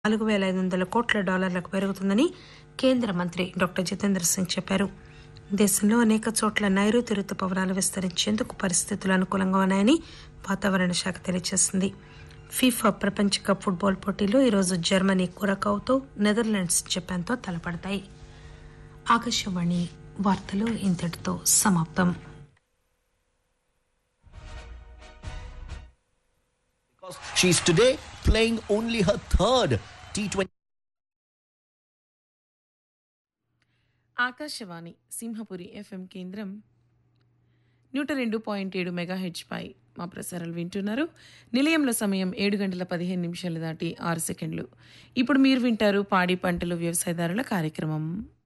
నాలుగు వేల ఐదు వందల కోట్ల డాలర్లకు పెరుగుతుందని కేంద్ర మంత్రి డాక్టర్ జితేంద్ర సింగ్ చెప్పారు దేశంలో అనేక చోట్ల నైరుతి రుతుపవనాలు విస్తరించేందుకు పరిస్థితులు అనుకూలంగా ఉన్నాయని వాతావరణ శాఖ తెలియజేసింది ఫీఫా ప్రపంచ కప్ ఫుట్బాల్ పోటీలో ఈరోజు జర్మనీ కురకావుతో నెదర్లాండ్స్ జపాన్తో తలపడతాయి ఆకాశవాణి వార్తలు ఇంతటితో సమాప్తం because she's today playing only her third T20. Akashvani Simhapuri FM కేంద్రం నూట రెండు పాయింట్ ఏడు మెగాహెచ్పై మా ప్రసారాలు వింటున్నారు నిలయంలో సమయం ఏడు గంటల పదిహేను నిమిషాలు దాటి ఆరు సెకండ్లు ఇప్పుడు మీరు వింటారు పాడి పంటలు వ్యవసాయదారుల కార్యక్రమం